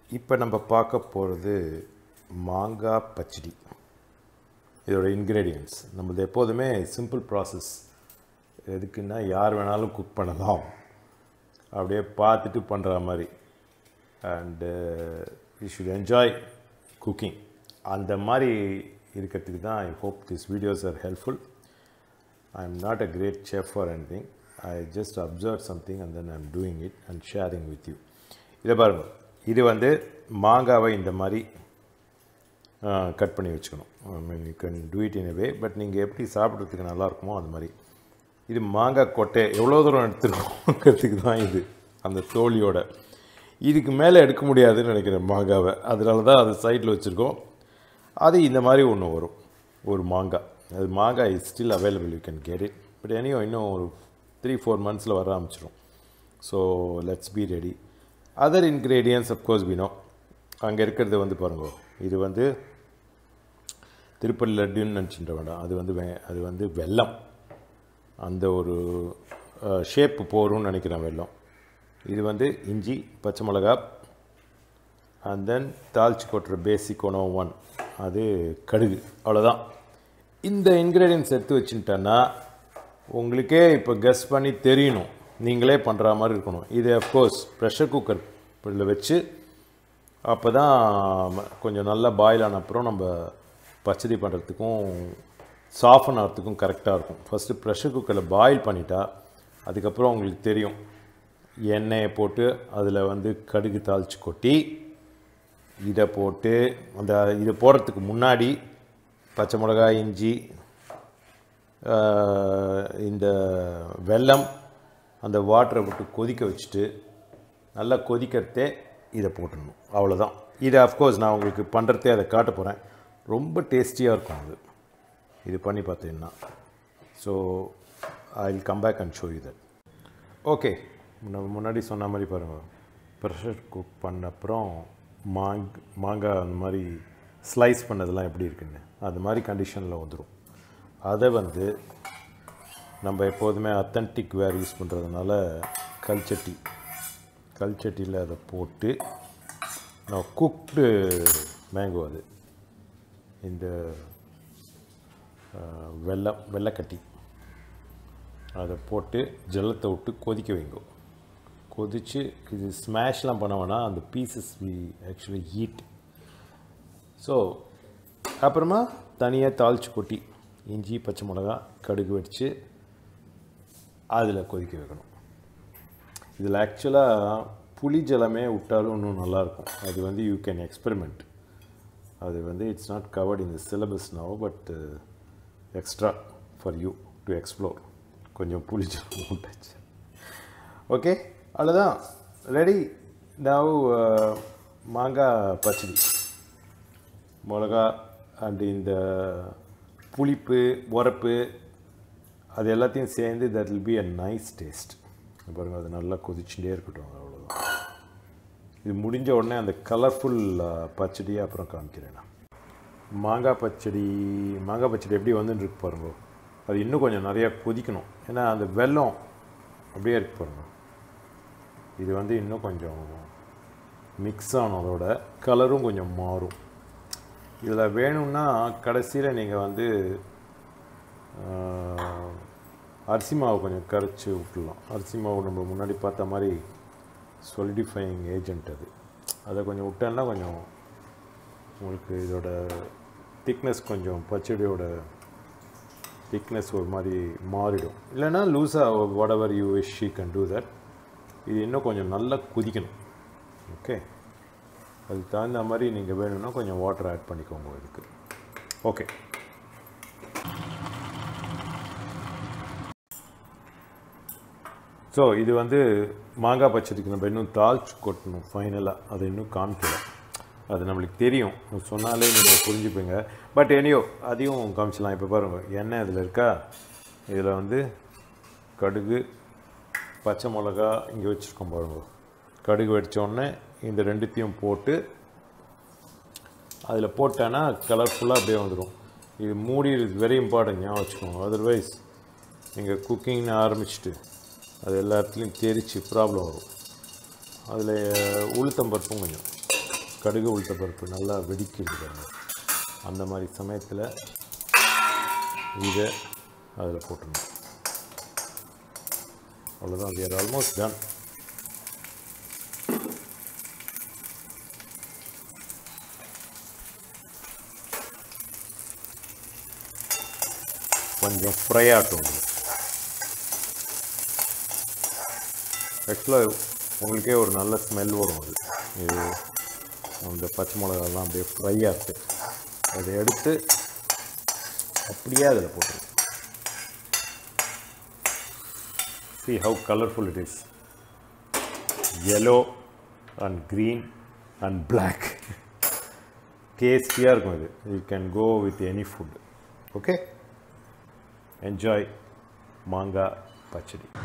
இப்போ நம்ம பார்க்க போகிறது மாங்காய் பச்சடி இதோட இன்க்ரீடியன்ட்ஸ் நம்மளது எப்போதுமே சிம்பிள் ப்ராசஸ் எதுக்குன்னா யார் வேணாலும் குக் பண்ணலாம் அப்படியே பார்த்துட்டு பண்ணுற மாதிரி and you should enjoy cooking அந்த மாதிரி இருக்கிறதுக்கு தான் I hope this videos are helpful I am not a great chef for anything I just observe something and then I'm doing it and sharing with you இதை பாருங்கள் இது வந்து மாங்காவை இந்த மாதிரி கட் பண்ணி வச்சுக்கணும் I mean you can do it in way but நீங்கள் எப்படி சாப்பிட்றதுக்கு நல்லா இருக்குமோ அது மாதிரி இது மாங்காய் கொட்டை எவ்வளோ தூரம் எடுத்துருக்கோங்கிறதுக்கு தான் இது அந்த தோலியோட இதுக்கு மேலே எடுக்க முடியாதுன்னு நினைக்கிறேன் மாங்காவை அதனால தான் அது சைடில் வச்சுருக்கோம் அது இந்த மாதிரி ஒன்று வரும் ஒரு மாங்காய் அது மாங்காய் is still available you can get it but எனியோ இன்னும் ஒரு த்ரீ ஃபோர் மந்த்ஸில் வர ஆரம்பிச்சிடும் so let's be ready other ingredients of course வினோ அங்கே இருக்கிறது வந்து பாருங்க இது வந்து திருப்பதி லட்டுன்னு நினச்சிட்டு வேண்டாம் அது வந்து வே அது வந்து வெல்லம் அந்த ஒரு ஷேப்பு போரும்னு நினைக்கிறேன் வெல்லம் இது வந்து இஞ்சி பச்சை மிளகா அண்ட் தென் தாளிச்சு கொட்டுற பேசிக் உணவு ஒன் அது கடுகு அவ்வளோதான் இந்த இன்க்ரீடியன்ஸ் எடுத்து வச்சுட்டேன்னா உங்களுக்கே இப்போ கெஸ் பண்ணி தெரியணும் நீங்களே பண்ணுற மாதிரி இருக்கணும் இது அஃப்கோர்ஸ் ப்ரெஷர் குக்கரில் வச்சு அப்போ தான் கொஞ்சம் நல்லா பாயில் ஆன அப்புறம் நம்ம பச்சடி பண்ணுறதுக்கும் சாஃபன் ஆகிறதுக்கும் கரெக்டாக இருக்கும் ஃபஸ்ட்டு ப்ரெஷர் குக்கரில் பாயில் பண்ணிட்டா அதுக்கப்புறம் உங்களுக்கு தெரியும் எண்ணெயை போட்டு அதில் வந்து கடுகு தாளித்து கொட்டி இதை போட்டு அந்த இது போடுறதுக்கு முன்னாடி பச்சை மிளகாய் இஞ்சி இந்த வெல்லம் அந்த வாட்டரை விட்டு கொதிக்க வச்சுட்டு நல்லா கொதிக்கிறதே இதை போட்டுடணும் அவ்வளோதான் இதை அஃப்கோர்ஸ் நான் உங்களுக்கு பண்ணுறதே அதை காட்ட போகிறேன் ரொம்ப டேஸ்டியாக இருக்கும் அது இது பண்ணி பார்த்தீங்கன்னா so I will come back and show you that okay நம்ம முன்னாடி சொன்ன மாதிரி பாருங்கள் ப்ரெஷர் குக் பண்ண அப்புறம் மாங் மாங்காய் அந்த மாதிரி ஸ்லைஸ் பண்ணதெல்லாம் எப்படி இருக்குன்னு அது மாதிரி கண்டிஷனில் வந்துடும் அதை வந்து நம்ம எப்போதுமே அத்தன்டிக் வேர் யூஸ் பண்ணுறதுனால கல்ச்சட்டி கல்ச்சட்டியில் அதை போட்டு நான் குக்டு மேங்கோ அது இந்த வெள்ளம் வெள்ளைக்கட்டி அதை போட்டு ஜலத்தை விட்டு கொதிக்க வைங்க கொதித்து இது ஸ்மாஷ்லாம் பண்ண வேணாம் அந்த pieces we actually heat so அப்புறமா தனியாக தாளித்து கொட்டி இஞ்சி பச்சை மிளகா கடுகு வச்சு அதில் கொதிக்க வைக்கணும் இதில் ஆக்சுவலாக புளி ஜலமே விட்டாலும் இன்னும் நல்லாயிருக்கும் அது வந்து யூ கேன் எக்ஸ்பெரிமெண்ட் அது வந்து it's not covered in the syllabus now but extra for you to explore கொஞ்சம் புளி ஜலம் விட்டாச்சு ஓகே அவ்வளோதான் ரெடி நவ் மாங்காய் பச்சடி மிளகா அண்டு இந்த புளிப்பு உரப்பு அது எல்லாத்தையும் சேர்ந்து that will be a nice taste பாருங்கள் அது நல்லா கொதிச்சுட்டே இருக்கட்டும் அவ்வளோதான் இது முடிஞ்ச உடனே அந்த கலர்ஃபுல் பச்சடியை அப்புறம் காமிக்கிறேன் நான் மாங்காய் பச்சடி மாங்காய் பச்சடி எப்படி வந்துன்னு இருக்கு பாருங்க அது இன்னும் கொஞ்சம் நிறையா கொதிக்கணும் ஏன்னா அந்த வெல்லம் அப்படியே இருக்கு பாருங்க இது வந்து இன்னும் கொஞ்சம் மிக்ஸ் ஆனதோட கலரும் கொஞ்சம் மாறும் இதில் வேணும்னா கடைசியில் நீங்கள் வந்து அரிசி மாவு கொஞ்சம் கரைச்சி விட்டுலாம் அரிசி மாவு நம்ம முன்னாடி பார்த்த மாதிரி சொலிடிஃபையிங் ஏஜென்ட் அது அதை கொஞ்சம் விட்டேன்னா கொஞ்சம் உங்களுக்கு இதோட திக்னஸ் கொஞ்சம் பச்சடியோட திக்னஸ் ஒரு மாதிரி மாறிடும் இல்லைன்னா லூஸாக whatever you wish she can do that இது இன்னும் கொஞ்சம் நல்லா கொதிக்கணும் ஓகே அதுக்கு தகுந்த மாதிரி நீங்கள் வேணும்னா கொஞ்சம் வாட்டர் ஆட் பண்ணிக்கோங்க இதுக்கு ஓகே ஸோ இது வந்து மாங்காய் பச்சடிக்கு நம்ம இன்னும் தாளிச்சு கொட்டணும் ஃபைனலாக அதை இன்னும் காமிக்கல அது நம்மளுக்கு தெரியும் சொன்னாலே நீங்கள் புரிஞ்சுப்பீங்க பட் எனியோ அதையும் காமிச்சிடலாம் இப்போ பாருங்கள் எண்ணெய் அதில் இருக்கா இதில் வந்து கடுகு பச்சை மிளகா இங்கே வச்சுருக்கோம் பாருங்க கடுகு வெடித்தோடனே இந்த ரெண்டுத்தையும் போட்டு அதில் போட்டேன்னா கலர்ஃபுல்லாக அப்படியே வந்துடும் இது மூடி இஸ் வெரி இம்பார்ட்டன்ட் ஞாபகம் வச்சுக்கோங்க அதர்வைஸ் நீங்கள் குக்கிங்னு ஆரம்பிச்சுட்டு அது எல்லா இடத்துலையும் தெரிச்சு ப்ராப்ளம் வரும் அதில் உளுத்தம் பருப்பும் கொஞ்சம் கடுகு உளுத்த பருப்பு நல்லா வெடிக்குது பாருங்க அந்த மாதிரி சமயத்தில் இதை அதில் போட்டுருணும் அவ்வளோதான் we are ஆல்மோஸ்ட் டன் கொஞ்சம் ஃப்ரை ஆகட்டும் ஆக்சுவலாக உங்களுக்கே ஒரு நல்ல ஸ்மெல் வரும் அது இது அந்த பச்சை மிளகாலாம் அப்படியே ஃப்ரை ஆகுது அதை எடுத்து அப்படியே அதில் போட்டுருங்க see how colorful it is yellow and green and black டேஸ்டியாக இருக்கும் இது you can go with any food okay enjoy மாங்காய் பச்சடி